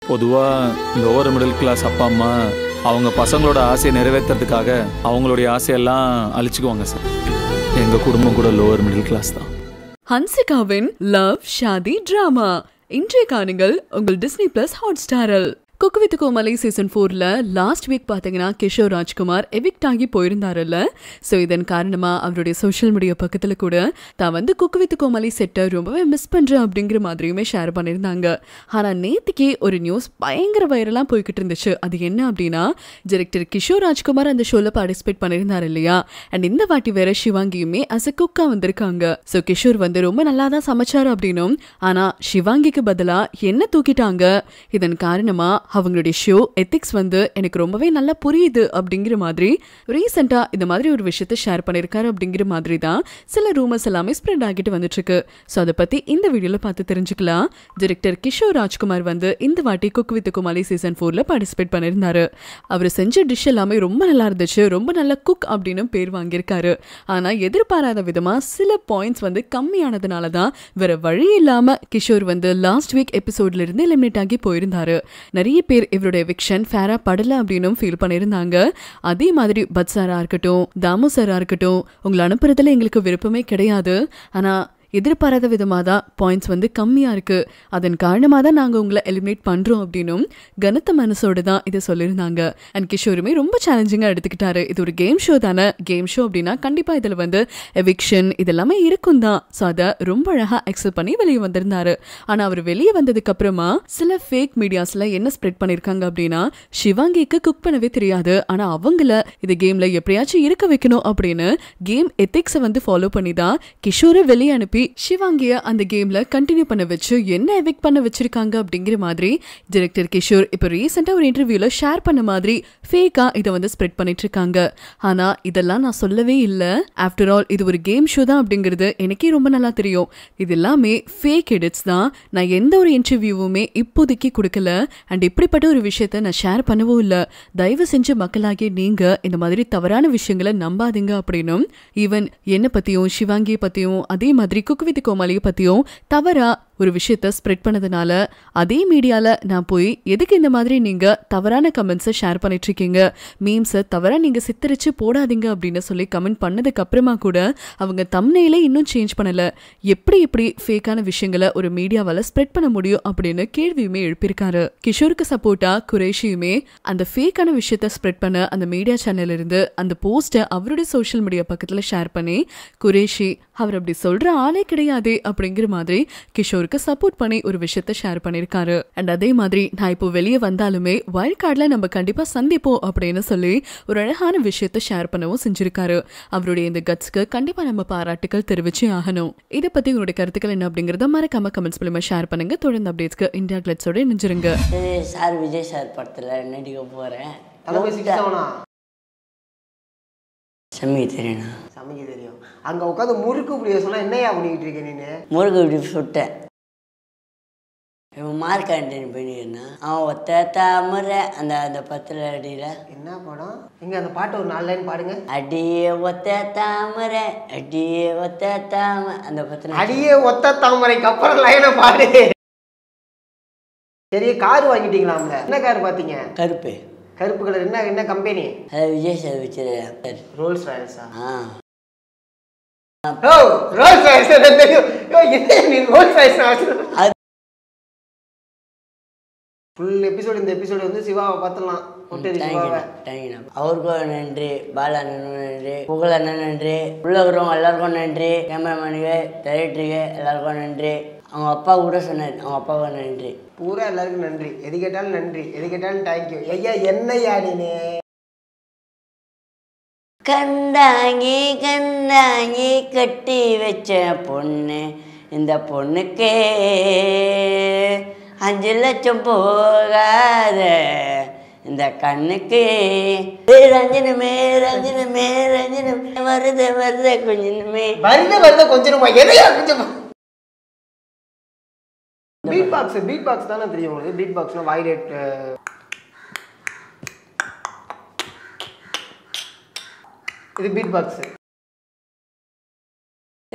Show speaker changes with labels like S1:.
S1: பொதுவாக lower middle class அப்பா அம்மா அவங்க பசங்களோட ஆசையை நிறைவேற்றுறதுக்காக அவங்களுடைய ஆசையெல்லாம் அழிச்சுக்குவாங்க சார் எங்கள் குடும்பம் கூட லோவர் மிடில் கிளாஸ் தான்
S2: ஹன்சிகாவின் லவ் ஷாதி டிராமா இன்றைய காணுங்கள் உங்கள் டிஸ்னி பிளஸ் ஹாட் ஸ்டாரில் குக்கு வித் கோமலை சீசன் ஃபோர்ல லாஸ்ட் வீக் பார்த்தீங்கன்னா கிஷோர் ராஜ்குமார் எவிக்ட் ஆகி போயிருந்தாருல்ல ஸோ இதன் காரணமா அவருடைய சோஷியல் மீடியா பக்கத்தில் கூட தான் வந்து குக்கு வித் கோமலை செட்டை ரொம்பவே மிஸ் பண்றேன் அப்படிங்கிற மாதிரியுமே ஷேர் பண்ணியிருந்தாங்க ஆனால் நேத்திக்கு ஒரு நியூஸ் பயங்கர வைரலாக போய்கிட்டு இருந்துச்சு அது என்ன அப்படின்னா டிரெக்டர் கிஷோர் ராஜ்குமார் அந்த ஷோல பார்ட்டிசிபேட் பண்ணியிருந்தாரு இல்லையா அண்ட் இந்த வாட்டி வேற சிவாங்கியுமே அஸ் அ குக்கா வந்திருக்காங்க ஸோ கிஷோர் வந்து ரொம்ப நல்லா தான் சமைச்சாரு அப்படின்னும் ஆனா சிவாங்கிக்கு பதிலா என்ன தூக்கிட்டாங்க இதன் காரணமா அவங்களுடைய ஷோ எத்திக்ஸ் வந்து எனக்கு ரொம்பவே நல்லா புரியுது அப்படிங்கிற மாதிரி ரீசெண்டா இந்த மாதிரி ஒரு விஷயத்த ஷேர் பண்ணியிருக்காரு அப்படிங்கிற மாதிரி தான் சில ரூமர்ஸ் எல்லாமே ஸ்ப்ரெட் ஆகிட்டு வந்துட்டு இருக்கு ஸோ அதை பத்தி இந்த வீடியோல பார்த்து தெரிஞ்சுக்கலாம் டிரெக்டர் கிஷோர் ராஜ்குமார் வந்து இந்த வாட்டி குக் வித் குமாலி சீசன் ஃபோர்ல பார்ட்டிசிபேட் பண்ணியிருந்தாரு அவர் செஞ்ச டிஷ் எல்லாமே ரொம்ப நல்லா இருந்துச்சு ரொம்ப நல்ல குக் அப்படின்னு பேர் வாங்கியிருக்காரு ஆனா எதிர்பாராத விதமா சில பாயிண்ட்ஸ் வந்து கம்மியானதுனால தான் வேற வழி இல்லாம கிஷோர் வந்து லாஸ்ட் வீக் எபிசோட்ல இருந்து எலிமினேட் ஆகி போயிருந்தாரு நிறைய பேர் இவருடைய விக்ஷன் ஃபேரா படல அப்படின்னு ஃபீல் பண்ணியிருந்தாங்க அதே மாதிரி பட் சாரா இருக்கட்டும் தாமு சாரா இருக்கட்டும் உங்களை அனுப்புறதுல எங்களுக்கு விருப்பமே கிடையாது ஆனா எதிர்பாராத விதமாக தான் பாயிண்ட்ஸ் வந்து கம்மியாக இருக்குது அதன் காரணமாக தான் நாங்கள் உங்களை எலிமினேட் பண்ணுறோம் அப்படின்னும் கனத்த மனசோடு தான் இதை சொல்லியிருந்தாங்க அண்ட் கிஷோருமே ரொம்ப சேலஞ்சிங்காக எடுத்துக்கிட்டாரு இது ஒரு கேம் ஷோ தானே கேம் ஷோ அப்படின்னா கண்டிப்பாக இதில் வந்து எவிக்ஷன் இதெல்லாமே இருக்கும் தான் ஸோ அதை ரொம்ப அழகாக அக்செப்ட் பண்ணி வெளியே வந்திருந்தாரு ஆனால் அவர் வெளியே வந்ததுக்கு அப்புறமா சில ஃபேக் மீடியாஸில் என்ன ஸ்ப்ரெட் பண்ணியிருக்காங்க அப்படின்னா சிவாங்கிக்கு குக் பண்ணவே தெரியாது ஆனால் அவங்கள இது கேமில் எப்படியாச்சும் இருக்க வைக்கணும் அப்படின்னு கேம் எத்திக்ஸை வந்து ஃபாலோ பண்ணி தான் கிஷோரை வெளியே அனுப்பி சிவாங்கிய அந்த கேம்ல கண்டினியூ பண்ண வச்சு என்ன எவிக் பண்ண வச்சிருக்காங்க அப்படிங்கிற மாதிரி டிரெக்டர் கிஷோர் இப்போ ரீசெண்டாக ஒரு இன்டர்வியூல ஷேர் பண்ண மாதிரி ஃபேக்கா இதை வந்து ஸ்ப்ரெட் பண்ணிட்டு இருக்காங்க ஆனா இதெல்லாம் நான் சொல்லவே இல்லை ஆஃப்டர் ஆல் இது ஒரு கேம் ஷோ தான் அப்படிங்கிறது எனக்கே ரொம்ப நல்லா தெரியும் இது எல்லாமே ஃபேக் எடிட்ஸ் தான் நான் எந்த ஒரு இன்டர்வியூவுமே இப்போதைக்கு கொடுக்கல அண்ட் இப்படிப்பட்ட ஒரு விஷயத்த நான் ஷேர் பண்ணவும் இல்லை தயவு செஞ்சு மக்களாகிய நீங்க இந்த மாதிரி தவறான விஷயங்களை நம்பாதீங்க அப்படின்னும் ஈவன் என்ன பத்தியும் சிவாங்கியை பத்தியும் அதே மாதிரி குக் வித் கோமாளியை பத்தியும் தவறா ஒரு விஷயத்த ஸ்ப்ரெட் பண்ணதுனால அதே மீடியால நான் போய் எதுக்கு இந்த மாதிரி நீங்க தவறான கமெண்ட்ஸை ஷேர் பண்ணிட்டு இருக்கீங்க மீம்ஸை தவறா நீங்க சித்தரிச்சு போடாதீங்க அப்படின்னு சொல்லி கமெண்ட் பண்ணதுக்கு அப்புறமா கூட அவங்க தம்னையிலே இன்னும் சேஞ்ச் பண்ணல எப்படி எப்படி ஃபேக்கான விஷயங்களை ஒரு மீடியாவால ஸ்ப்ரெட் பண்ண முடியும் அப்படின்னு கேள்வியுமே எழுப்பியிருக்காரு கிஷோருக்கு சப்போர்ட்டா குரேஷியுமே அந்த ஃபேக்கான விஷயத்த ஸ்ப்ரெட் பண்ண அந்த மீடியா சேனல்ல இருந்து அந்த போஸ்ட்டை அவருடைய சோஷியல் மீடியா பக்கத்துல ஷேர் பண்ணி குரேஷி அவர் அப்படி சொல்ற ஆளே கிடையாதே அப்படிங்கிற மாதிரி கிஷோருக்கு சப்போர்ட் பண்ணி ஒரு விஷயத்த ஷேர் பண்ணிருக்காரு அண்ட் அதே மாதிரி நான் இப்போ வெளியே வந்தாலுமே வைல்ட் கார்டில் நம்ம கண்டிப்பா சந்திப்போம் அப்படின்னு சொல்லி ஒரு அழகான விஷயத்த ஷேர் பண்ணவும் செஞ்சிருக்காரு அவருடைய இந்த கட்ஸ்க்கு கண்டிப்பா நம்ம பாராட்டுகள் தெரிவிச்சே ஆகணும் இதை பத்தி உங்களுடைய கருத்துக்கள் என்ன அப்படிங்கறத மறக்காம கமெண்ட்ஸ் மூலமா ஷேர் பண்ணுங்க தொடர்ந்து அப்டேட்ஸ்க்கு இந்தியா கிளட்ஸோட இணைஞ்சிருங்க
S3: இது சார் விஜய் சார் படத்தில் நடிக்க போகிறேன்
S4: தளபதி சிக்ஸ்டவனா
S3: செம்மி தெரியுண்ணா
S4: சமைக்க தெரியும் அங்க உட்காந்து முறுக்கு புளிய சொன்னா என்னையா பண்ணிக்கிட்டு இருக்க நீனு
S3: முருகு இப்படி சுட்டேன் இவன் மார்க்காண்டின் பண்ணியிருந்தான் அவன் ஒத்த தாமரை அந்த அந்த பத்தில் அடியில்
S4: என்ன படம் இங்க அந்த பாட்டு ஒரு நாலு லைன் பாடுங்க
S3: அடியே ஒத்த தாமரை அடியே ஒத்த தாமரை அந்த பத்தில்
S4: அடியே ஒத்த தாமரைக்கு அப்புறம் லைனை பாடு சரி கார் வாங்கிட்டீங்களாம்ல என்ன கார் பாத்தீங்க
S3: கருப்பு
S4: கருப்பு கலர் என்ன என்ன கம்பெனி
S3: அதை விஜய் சார் வச்சிருக்காரு
S4: ரோல்ஸ் ராயல்ஸா
S3: ஆ
S4: ஓ ரோல்ஸ் ராயல்ஸ் எனக்கு தெரியும் யோ, என்ன நீ ரோல்ஸ் ராயல்ஸ்
S3: அது-
S4: ஃபுல் எபிசோடு இந்த எபிசோடு வந்து சிவாவை பார்த்துடலாம் ஒட்டேரி சிவாவை
S3: தேங்க்யூண்ணா தேங்க்யூண்ணா அவருக்கும் நன்றி பாலா அண்ணனும் நன்றி புகழ் அண்ணன் நன்றி உள்ள இருக்கிறவங்க எல்லாருக்கும் நன்றி கேமராமேனுக்கு டைரக்டருக்கு எல்லாருக்கும் நன்றி அவங்க அப்பா கூட சொன்னார் அவங்க அப்பாவுக்கு நன்றி
S4: பூரா எல்லாருக்கும் நன்றி எது கேட்டாலும் நன்றி எது கேட்டாலும் தேங்க்யூ ஐயா என்னையா நீனு
S3: கண்டாங்கி கண்டாங்கி கட்டி வச்ச பொண்ணு இந்த பொண்ணுக்கே அஞ்சு லட்சம் போகாத இந்த கண்ணுக்கு ஏய் ரஞ்சனமே ரஞ்சனமே ரஞ்சனமே வருத வருத கொஞ்சமே
S4: வருது வருது கொஞ்சமா எதையா கொஞ்சமா பீட் பாக்ஸ் பீட் பாக்ஸ் தானே தெரியும் உங்களுக்கு பீட் பாக்ஸ்னா வாய்லேட் இது பீட் பாக்ஸ்